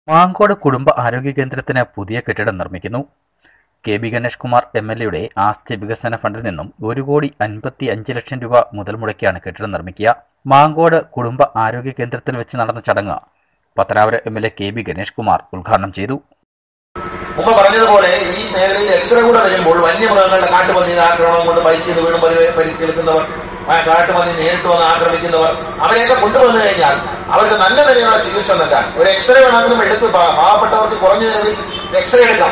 മാങ്കോട് കുടുംബ ആരോഗ്യ കേന്ദ്രത്തിന് പുതിയ കെട്ടിടം നിർമ്മിക്കുന്നു K B Ganesh Kumar M L എയുടെ ആസ്തി വികസന ഫണ്ടിൽ നിന്നും ഒരു കോടി അൻപത്തി അഞ്ച് ലക്ഷം രൂപ മുതൽ മുടക്കിയാണ് കെട്ടിടം നിർമ്മിക്കുക മാങ്കോട് കുടുംബ ആരോഗ്യ കേന്ദ്രത്തിൽ വെച്ച് നടന്ന ചടങ്ങ് Pathanapuram M L A K B Ganesh Kumar ഉദ്ഘാടനം ചെയ്തു മുമ്പ് പറഞ്ഞതുപോലെ ഈ മേഖലയിൽ എക്സ്റേ കൂടെ വരുമ്പോൾ വന്യമൃഗങ്ങളുടെ കാട്ടുപന്നിയുടെ ആക്രമണം കൊണ്ട് ബൈക്കിൽ നിന്ന് വീണും പരി പരിക്കേൽക്കുന്നവർ ആ കാട്ടുപന്നി നേരിട്ട് വന്ന് ആക്രമിക്കുന്നവർ അവരെയൊക്കെ കൊണ്ടുവന്നു കഴിഞ്ഞാൽ അവർക്ക് നല്ല നിലയിലുള്ള ചികിത്സ നൽകാൻ ഒരു എക്സ്റേ വേണമെങ്കിലും എടുത്ത് പാ- പാവപ്പെട്ടവർക്ക് കുറഞ്ഞ നിലവിൽ എക്സ്റേ എടുക്കാം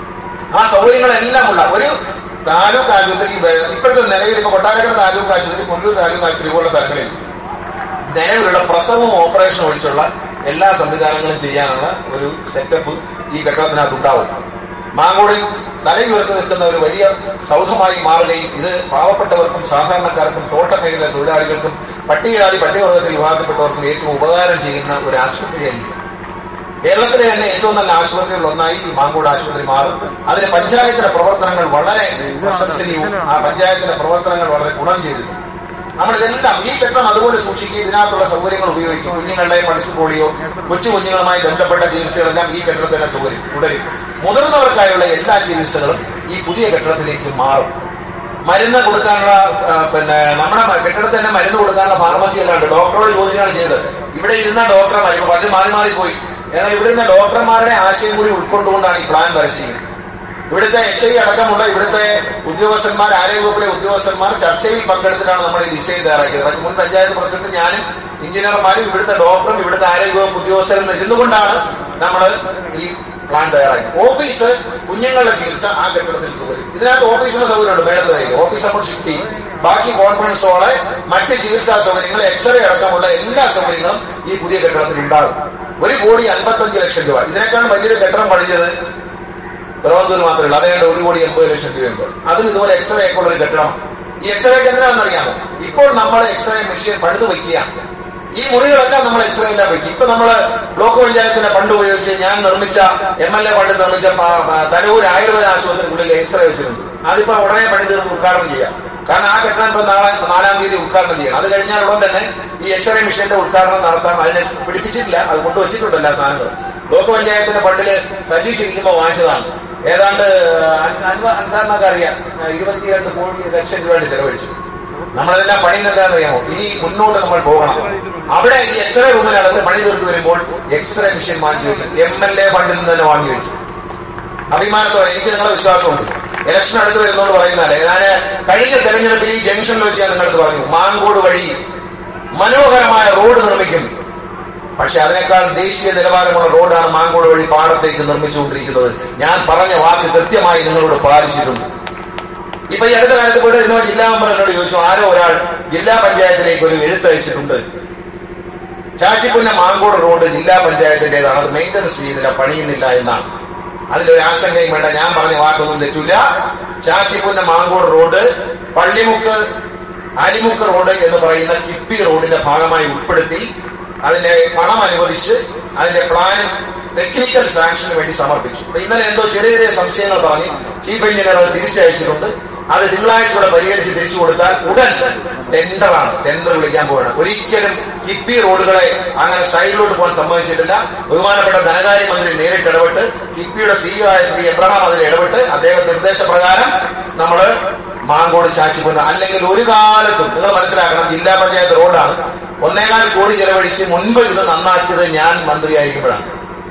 ആ സൗകര്യങ്ങളെല്ലാം ഉള്ള ഒരു താലൂക്ക് ആശുപത്രി വേ- ഇപ്പോഴത്തെ നിലവിൽ ഇപ്പൊ കൊട്ടാരക്കര താലൂക്ക് ആശുപത്രി പുല്ലൂർ താലൂക്ക് ആശുപത്രി പോലുള്ള സ്ഥലങ്ങളിൽ നിലവിലുള്ള പ്രസവവും ഓപ്പറേഷനും ഒഴിച്ചുള്ള എല്ലാ സംവിധാനങ്ങളും ചെയ്യാനുള്ള ഒരു സെറ്റപ്പ് ഈ ഘട്ടത്തിനകത്ത് ഉണ്ടാവും മാങ്കോടിൽ തലയുയർത്തി നിൽക്കുന്ന ഒരു വലിയ സൗധമായി മാറുകയും ഇത് പാവപ്പെട്ടവർക്കും സാധാരണക്കാർക്കും തോട്ടമേഖല തൊഴിലാളികൾക്കും പട്ടികജാതി പട്ടികവർഗത്തിൽ വിഭാഗത്തിൽപ്പെട്ടവർക്കും ഏറ്റവും ഉപകാരം ചെയ്യുന്ന ഒരു ആശുപത്രിയായിരിക്കും കേരളത്തിലെ തന്നെ ഏറ്റവും നല്ല ആശുപത്രികളിൽ ഒന്നായി ഈ മാങ്കോട് ആശുപത്രി മാറും അതിന് പഞ്ചായത്തിന്റെ പ്രവർത്തനങ്ങൾ വളരെ പ്രശംസനീയവും ആ പഞ്ചായത്തിന്റെ പ്രവർത്തനങ്ങൾ വളരെ ഗുണം ചെയ്തിരുന്നു നമ്മളിതെല്ലാം ഈ ഘട്ടം അതുപോലെ സൂക്ഷിക്കുക ഇതിനകത്തുള്ള സൗകര്യങ്ങൾ ഉപയോഗിക്കും കുഞ്ഞുങ്ങളുടെ പൾസ് പോളിയോ കൊച്ചു കുഞ്ഞുങ്ങളുമായി ബന്ധപ്പെട്ട ചികിത്സകളെല്ലാം ഈ കെട്ടിടത്തിൽ തന്നെ തുടരും തുടരും മുതിർന്നവർക്കായുള്ള എല്ലാ ചികിത്സകളും ഈ പുതിയ കെട്ടിടത്തിലേക്ക് മാറും മരുന്ന് കൊടുക്കാനുള്ള ആ, പിന്നെ നമ്മുടെ കെട്ടിടത്തിൽ തന്നെ മരുന്ന് കൊടുക്കാനുള്ള ഫാർമസി എല്ലാം ഉണ്ട് ഡോക്ടറോട് ചോദിച്ചാണ് ചെയ്തത് ഇവിടെ ഇരുന്ന ഡോക്ടർമാർ ഇപ്പൊ പലരും മാറി മാറി പോയി എന്നാൽ ഇവിടെ ഇരുന്ന ഡോക്ടർമാരുടെ ആശയം കൂടി ഉൾക്കൊണ്ടുകൊണ്ടാണ് ഈ പ്ലാൻ വരച്ചിരിക്കുന്നത് ഇവിടുത്തെ എച്ച് ഐ അടക്കമുള്ള ഇവിടുത്തെ ഉദ്യോഗസ്ഥന്മാർ ആരോഗ്യവകുപ്പിലെ ഉദ്യോഗസ്ഥന്മാർ ചർച്ചയിൽ പങ്കെടുത്തിട്ടാണ് നമ്മൾ ഈ ഡിസൈൻ തയ്യാറാക്കിയത് മറ്റ് മുൻ പഞ്ചായത്ത് പ്രസിഡന്റ് ഞാനും എഞ്ചിനീയർമാരും ഇവിടുത്തെ ഡോക്ടറും ഇവിടുത്തെ ആരോഗ്യവകുപ്പ് ഉദ്യോഗസ്ഥരും ഇരുന്നുകൊണ്ടാണ് നമ്മൾ ഈ പ്ലാൻ തയ്യാറാക്കി ഓഫീസ് കുഞ്ഞുങ്ങളുടെ ചികിത്സ ആ കെട്ടിടത്തിൽ വരും ഇതിനകത്ത് ഓഫീസിന്റെ സൗകര്യമുണ്ട് മേളത്തിലേക്ക് ഓഫീസ് നമ്മൾ ഷിഫ്റ്റ് ചെയ്യും ബാക്കി കോൺഫറൻസ് ഹോള് മറ്റ് ചികിത്സാ സൗകര്യങ്ങൾ എക്സ്റേ അടക്കമുള്ള എല്ലാ സൗകര്യങ്ങളും ഈ പുതിയ കെട്ടിടത്തിൽ ഉണ്ടാകും ഒരു കോടി അൻപത്തഞ്ച് ലക്ഷം രൂപ ഇതിനേക്കാൾ വലിയൊരു കെട്ടിടം പണിഞ്ഞത് തിരുവനന്തപുരം മാത്രമേ ഉള്ളൂ അതേണ്ട ഒരു കോടി എൺപത് ലക്ഷം രൂപയുണ്ട് അതും ഇതുപോലെ എക്സ്റേ ഒക്കെ ഉള്ള ഒരു കെട്ടിടം ഈ എക്സ്റേക്ക് എന്തിനാണെന്ന് അറിയാമോ ഇപ്പോൾ നമ്മൾ എക്സ്റേ മെഷീൻ പണിത് വയ്ക്കുകയാണ് ഈ മുറികളെല്ലാം നമ്മൾ എക്സ്റേ എല്ലാം വയ്ക്കും ഇപ്പൊ നമ്മള് ബ്ലോക്ക് പഞ്ചായത്തിന്റെ ഫണ്ട് ഉപയോഗിച്ച് ഞാൻ നിർമ്മിച്ച എം എൽ എ ഫണ്ട് നിർമ്മിച്ച പ- പ- തലൂർ ആയുർവേദ ആശുപത്രിക്കുള്ളിൽ എക്സ്റേ വെച്ചിട്ടുണ്ട് അതിപ്പോ ഉടനെ പണി തീർന്ന് ഉദ്ഘാടനം ചെയ്യാം കാരണം ആ കെട്ടിടം ഇപ്പൊ നാളെ നാലാം തീയതി ഉദ്ഘാടനം ചെയ്യണം അത് കഴിഞ്ഞാൽ ഉടൻ തന്നെ ഈ എക്സ്റേ മെഷീന്റെ ഉദ്ഘാടനം നടത്താൻ അതിനെ പിടിപ്പിച്ചിട്ടില്ല അത് കൊണ്ടുവച്ചിട്ടുണ്ട് എല്ലാ സാധനങ്ങളും ബ്ലോക്ക് പഞ്ചായത്തിന്റെ ഫണ്ടില് സജീഷ് ഇരിക്കുമ്പോൾ വാങ്ങിച്ചതാണ് ഏതാണ്ട് അൻസാറിനൊക്കെ അറിയാം ഇരുപത്തിരണ്ട് കോടി ലക്ഷം രൂപയുടെ ചെലവഴിച്ചു നമ്മളതെല്ലാം പണി എന്താണെന്ന് അറിയാമോ ഇനി മുന്നോട്ട് നമ്മൾ പോകണം അവിടെ ഈ എക്സ്റേ റൂമിനകത്ത് പണി തീർത്ത് വരുമ്പോൾ എക്സ്റേ മെഷീൻ മാറ്റി വെക്കും എം എൽ എ ഫണ്ടിൽ നിന്ന് തന്നെ വാങ്ങി വെക്കും അഭിമാനത്തോടെ എനിക്ക് നിങ്ങളെ വിശ്വാസമുണ്ട് ഇലക്ഷൻ അടുത്ത് വരുന്നോണ്ട് പറയുന്നതല്ല ഞാൻ കഴിഞ്ഞ തെരഞ്ഞെടുപ്പിൽ ഈ ജംഗ്ഷനിൽ വെച്ച് ഞാൻ നിങ്ങളടുത്ത് പറഞ്ഞു മാങ്കോട് വഴി മനോഹരമായ റോഡ് നിർമ്മിക്കും പക്ഷെ അതിനേക്കാൾ ദേശീയ നിലവാരമുള്ള റോഡാണ് മാങ്കോട് വഴി പാടത്തേക്ക് നിർമ്മിച്ചുകൊണ്ടിരിക്കുന്നത് ഞാൻ പറഞ്ഞ വാക്ക് കൃത്യമായി നിങ്ങളോട് പാലിച്ചിട്ടുണ്ട് ഇപ്പൊ ഈ അടുത്ത കാലത്ത് ഇവിടെ ഇരുന്ന ജില്ലാ മെമ്പർ എന്നോട് ചോദിച്ചു ആരോ ഒരാൾ ജില്ലാ പഞ്ചായത്തിലേക്ക് ഒരു എഴുത്തയച്ചിട്ടുണ്ട് ചാച്ചിപ്പുന്ന മാങ്കോട് റോഡ് ജില്ലാ പഞ്ചായത്തിന്റേതാണ് അത് മെയിൻ്റനൻസ് ചെയ്യുന്നില്ല പണിയുന്നില്ല എന്നാണ് അതിലൊരു ആശങ്കയും വേണ്ട ഞാൻ പറഞ്ഞ വാക്കൊന്നും തെറ്റൂല ചാച്ചിപ്പുന്ന മാങ്കോട് റോഡ് പള്ളിമുക്ക് അലിമുക്ക് റോഡ് എന്ന് പറയുന്ന കിപ്പി റോഡിന്റെ ഭാഗമായി ഉൾപ്പെടുത്തി അതിന്റെ പണം അനുവദിച്ച് അതിന്റെ പ്ലാനും ടെക്നിക്കൽ സാങ്ഷന് വേണ്ടി സമർപ്പിച്ചു അപ്പൊ ഇന്നലെ എന്തോ ചെറിയ ചെറിയ സംശയങ്ങൾ പറഞ്ഞ് ചീഫ് എഞ്ചിനീയർ അത് തിരിച്ചയച്ചിട്ടുണ്ട് അത് തിങ്കളാഴ്ച കൂടെ പരിഹരിച്ച് തിരിച്ചു കൊടുത്താൽ ഉടൻ ടെൻഡറാണ് ടെൻഡർ വിളിക്കാൻ പോവുകയാണ് ഒരിക്കലും കിപ്പി റോഡുകളെ അങ്ങനെ സൈഡിലോട്ട് പോകാൻ സമ്മതിച്ചിട്ടില്ല ബഹുമാനപ്പെട്ട ധനകാര്യമന്ത്രി നേരിട്ട് ഇടപെട്ട് കിപ്പിയുടെ സിഇഒ ആയ ശ്രീ എബ്രഹാം അതിൽ ഇടപെട്ട് അദ്ദേഹം നിർദ്ദേശപ്രകാരം നമ്മള് മാങ്കോട് ചാച്ചിപ്പുന്ന അല്ലെങ്കിൽ ഒരു കാലത്തും നിങ്ങൾ മനസ്സിലാക്കണം ജില്ലാ പഞ്ചായത്ത് റോഡാണ് ഒന്നേകാൽ കോടി ചെലവഴിച്ച് മുൻപ് ഇത് നന്നാക്കിയത് ഞാൻ മന്ത്രിയായിരിക്കുമ്പോഴാണ്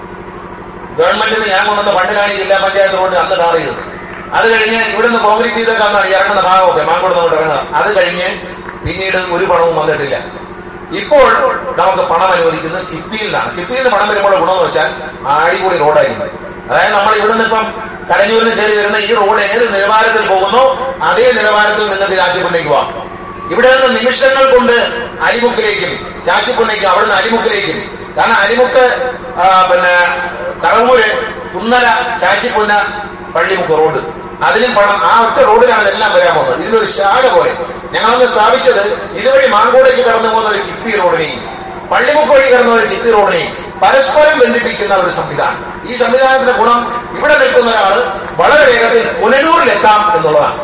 ഗവൺമെന്റിന് ഞാൻ കൊണ്ടുവന്ന ഫണ്ടിലാണ് ഈ ജില്ലാ പഞ്ചായത്ത് റോഡ് അന്ന് ടാർ ചെയ്തത് അത് കഴിഞ്ഞ് ഇവിടുന്ന് കോൺക്രീറ്റ് ചെയ്തൊക്കെ അന്നാണ് ഇറങ്ങുന്ന ഭാഗമൊക്കെ മാങ്കോട് നമുക്ക് ഇറങ്ങുക അത് കഴിഞ്ഞ് പിന്നീട് ഒരു പണവും വന്നിട്ടില്ല ഇപ്പോൾ നമുക്ക് പണം അനുവദിക്കുന്നത് കിപ്പിയിൽ നിന്നാണ് കിപ്പിയിൽ നിന്ന് പണം വരുമ്പോൾ ഗുണമെന്ന് വെച്ചാൽ അടിപൊളി റോഡായിരിക്കും അതായത് നമ്മൾ ഇവിടുന്ന് ഇപ്പം കരഞ്ഞൂരിന് കയറി വരുന്ന ഈ റോഡ് ഏത് നിലവാരത്തിൽ പോകുന്നോ അതേ നിലവാരത്തിൽ നിങ്ങൾക്ക് ചാച്ചിപ്പുണ്ണിക്ക് പോവാം ഇവിടെ നിന്ന് നിമിഷങ്ങൾ കൊണ്ട് അരിമുക്കിലേക്കും ചാച്ചിപ്പുണ്ണിക്കും അവിടുന്ന് അരിമുക്കിലേക്കും കാരണം അരിമുക്ക് ആ, പിന്നെ കറവൂര് കുന്നല ചാച്ചിപ്പുന്ന പള്ളിമുക്ക് റോഡ് അതിലും പണം ആ ഒറ്റ റോഡിലാണ് ഇതെല്ലാം വരാൻ പോകുന്നത് ഇതിലൊരു ശാഖ പോലെ ഞങ്ങളന്ന് സ്ഥാപിച്ചത് ഇതുവഴി മാങ്കോടേക്ക് കടന്നു പോകുന്ന ഒരു കിപ്പി റോഡിനെയും പള്ളിമുക്ക് വഴി കടന്ന ഒരു കിപ്പി റോഡിനെയും പരസ്പരം ബന്ധിപ്പിക്കുന്ന ഒരു സംവിധാനം ഈ സംവിധാനത്തിന്റെ ഗുണം ഇവിടെ നിൽക്കുന്ന ഒരാൾ വളരെ വേഗത്തിൽ പുനലൂരിലെത്താം എന്നുള്ളതാണ്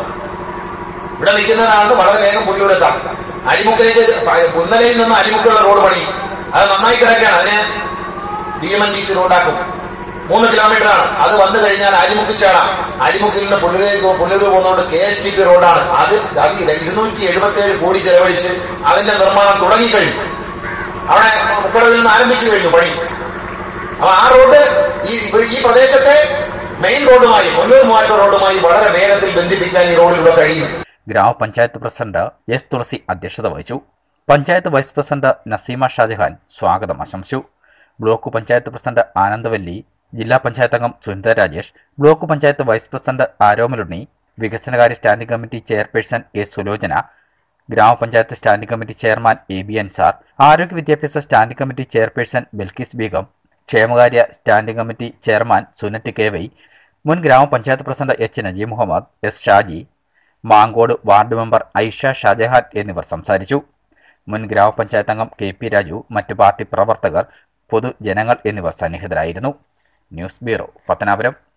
ഇവിടെ നിൽക്കുന്ന ഒരാൾക്ക് വളരെ വേഗം പുനലൂരെത്താം അരിമുക്കിലേക്ക് പുന്നലയിൽ നിന്ന് അരിമുക്കുള്ള റോഡ് പണി അത് നന്നായി കിടക്കുകയാണ് അതിന് B M N B C റോഡാക്കും മൂന്ന് കിലോമീറ്റർ ആണ് അത് വന്നു കഴിഞ്ഞാൽ അരിമുക്കിച്ചാടാം അരിമുക്കിൽ നിന്ന് പുനരൂർക്ക് പുനരൂർ പോകുന്നതുകൊണ്ട് കെ എസ് ടി പി റോഡാണ് അത് അത് ഇരുന്നൂറ്റി എഴുപത്തി ഏഴ് കോടി ചെലവഴിച്ച് അതിന്റെ നിർമ്മാണം തുടങ്ങിക്കഴിഞ്ഞു അവിടെ മുക്കടവിൽ നിന്ന് ആരംഭിച്ചു കഴിഞ്ഞു പണി അപ്പൊ ആ റോഡ് ഈ ഈ പ്രദേശത്തെ മെയിൻ റോഡുമായി മുന്നൂർ മൂവാറ്റൂർ റോഡുമായി വളരെ വേഗത്തിൽ ബന്ധിപ്പിക്കാൻ ഈ റോഡിലൂടെ കഴിയും ഗ്രാമപഞ്ചായത്ത് പ്രസിഡന്റ് എസ് തുളസി അധ്യക്ഷത വഹിച്ചു പഞ്ചായത്ത് വൈസ് പ്രസിഡന്റ് നസീമ ഷാജഹാൻ സ്വാഗതം ആശംസിച്ചു ബ്ലോക്ക് പഞ്ചായത്ത് പ്രസിഡന്റ് ആനന്ദവല്ലി ജില്ലാ പഞ്ചായത്ത് അംഗം Sunitha Rajesh block panchayat vice president Aromalunni വികസനകാര്യ standing committee chairperson A Sulochana ഗ്രാമപഞ്ചായത്ത് standing committee chairman A B Ansar ആരോഗ്യ വിദ്യാഭ്യാസ standing committee chairperson Bilkis Beegum ക്ഷേമകാര്യ standing committee chairman Sunet K Y മുൻ ഗ്രാമപഞ്ചായത്ത് പ്രസിഡന്റ് H Najeem Muhammad S Shaji Mankode ward member Aisha Shajahan എന്നിവർ സംസാരിച്ചു മുൻ ഗ്രാമപഞ്ചായത്ത് അംഗം കെ പി രാജു മറ്റു പാർട്ടി പ്രവർത്തകർ പൊതുജനങ്ങൾ എന്നിവർ സന്നിഹിതരായിരുന്നു ന്യൂസ് ബ്യൂറോ പത്തനാപുരം